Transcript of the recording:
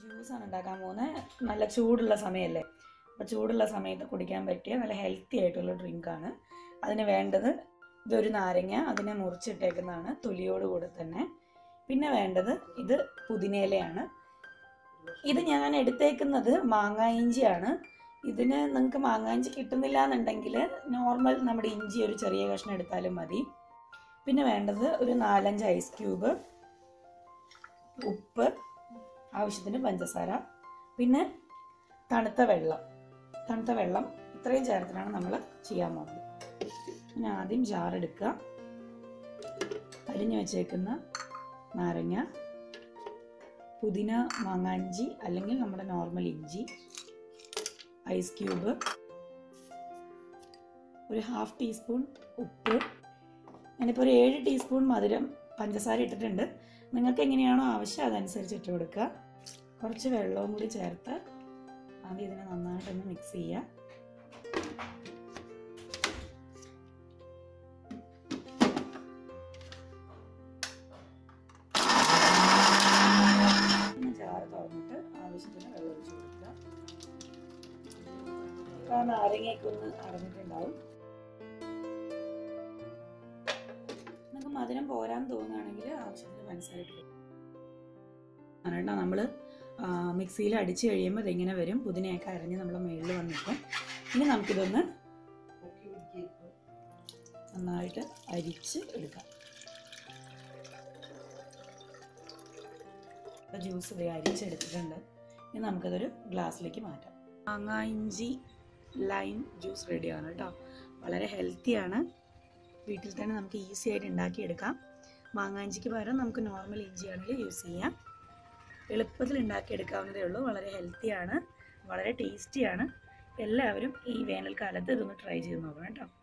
ജ്യൂസാണ് ഉണ്ടാക്കാൻ പോകുന്നത് നല്ല ചൂടുള്ള സമയമല്ലേ അപ്പോൾ ചൂടുള്ള സമയത്ത് കുടിക്കാൻ പറ്റിയ നല്ല ഹെൽത്തി ആയിട്ടുള്ള ഡ്രിങ്കാണ് അതിന് വേണ്ടത് ഇതൊരു നാരങ്ങ അതിനെ മുറിച്ചിട്ടേക്കുന്നതാണ് തൊലിയോട് കൂടെ തന്നെ പിന്നെ വേണ്ടത് ഇത് പുതിനയിലയാണ് ഇത് ഞാൻ എടുത്തേക്കുന്നത് മാങ്ങാ ഇഞ്ചിയാണ് ഇതിന് നിങ്ങൾക്ക് മാങ്ങാ ഇഞ്ചി കിട്ടുന്നില്ല എന്നുണ്ടെങ്കിൽ നോർമൽ നമ്മുടെ ഇഞ്ചി ഒരു ചെറിയ കഷ്ണം എടുത്താലും മതി പിന്നെ വേണ്ടത് ഒരു നാലഞ്ച് ഐസ് ക്യൂബ് ഉപ്പ് ആവശ്യത്തിന് പഞ്ചസാര പിന്നെ തണുത്ത വെള്ളം തണുത്ത വെള്ളം ഇത്രയും ചേർത്തിട്ടാണ് നമ്മൾ ചെയ്യാൻ പോകുന്നത് പിന്നെ ആദ്യം ജാർ എടുക്കുക അരിഞ്ഞു വെച്ചേക്കുന്ന നാരങ്ങ പുതിന മാങ്ങാഞ്ചി അല്ലെങ്കിൽ നമ്മുടെ നോർമൽ ഇഞ്ചി ഐസ് ക്യൂബ് ഒരു ഹാഫ് ടീസ്പൂൺ ഉപ്പ് ഞാനിപ്പോൾ ഒരു ഏഴ് ടീസ്പൂൺ മധുരം പഞ്ചസാര ഇട്ടിട്ടുണ്ട് നിങ്ങൾക്ക് എങ്ങനെയാണോ ആവശ്യം അതനുസരിച്ച് ഇട്ട് കൊടുക്കുക കുറച്ച് വെള്ളവും കൂടി ചേർത്ത് ആദ്യം ഇതിനെ നന്നായിട്ടൊന്ന് മിക്സ് ചെയ്യുക പിന്നെ ചാറ് തുറന്നിട്ട് ആവശ്യത്തിന് വെള്ളം ഒഴിച്ച് കൊടുക്കുക അപ്പോൾ ആ നാരങ്ങയൊക്കെ ഒന്ന് അടഞ്ഞിട്ടുണ്ടാവും നിങ്ങൾക്ക് മധുരം പോരാൻ തോന്നുകയാണെങ്കിൽ ആവശ്യത്തിന് പഞ്ചസാര ഇട്ട് കൊടുക്കുക കാരണം നമ്മൾ മിക്സിയിൽ അടിച്ച് കഴിയുമ്പോൾ ഇതിങ്ങനെ വരും പുതിനയൊക്കെ അരഞ്ഞ് നമ്മുടെ മുകളിൽ വന്നിട്ട് ഇനി നമുക്കിതൊന്ന് നന്നായിട്ട് അരിച്ച് എടുക്കാം ഇപ്പോൾ ജ്യൂസ് ഇത് അരിച്ചെടുത്തിട്ടുണ്ട് ഇനി നമുക്കതൊരു ഗ്ലാസ്സിലേക്ക് മാറ്റാം മാങ്ങ ഇഞ്ചി ലൈം ജ്യൂസ് റെഡിയാണ് കേട്ടോ വളരെ ഹെൽത്തിയാണ് വീട്ടിൽ തന്നെ നമുക്ക് ഈസി ആയിട്ട് ഉണ്ടാക്കിയെടുക്കാം മാങ്ങ ഇഞ്ചിക്ക് പകരം നമുക്ക് നോർമൽ ഇഞ്ചി ആണെങ്കിൽ യൂസ് ചെയ്യാം എളുപ്പത്തിൽ ഉണ്ടാക്കിയെടുക്കാവുന്നതേ ഉള്ളൂ വളരെ ഹെൽത്തിയാണ് വളരെ ടേസ്റ്റിയാണ് എല്ലാവരും ഈ വേനൽക്കാലത്ത് ഇതൊന്ന് ട്രൈ ചെയ്ത് നോക്കണം കേട്ടോ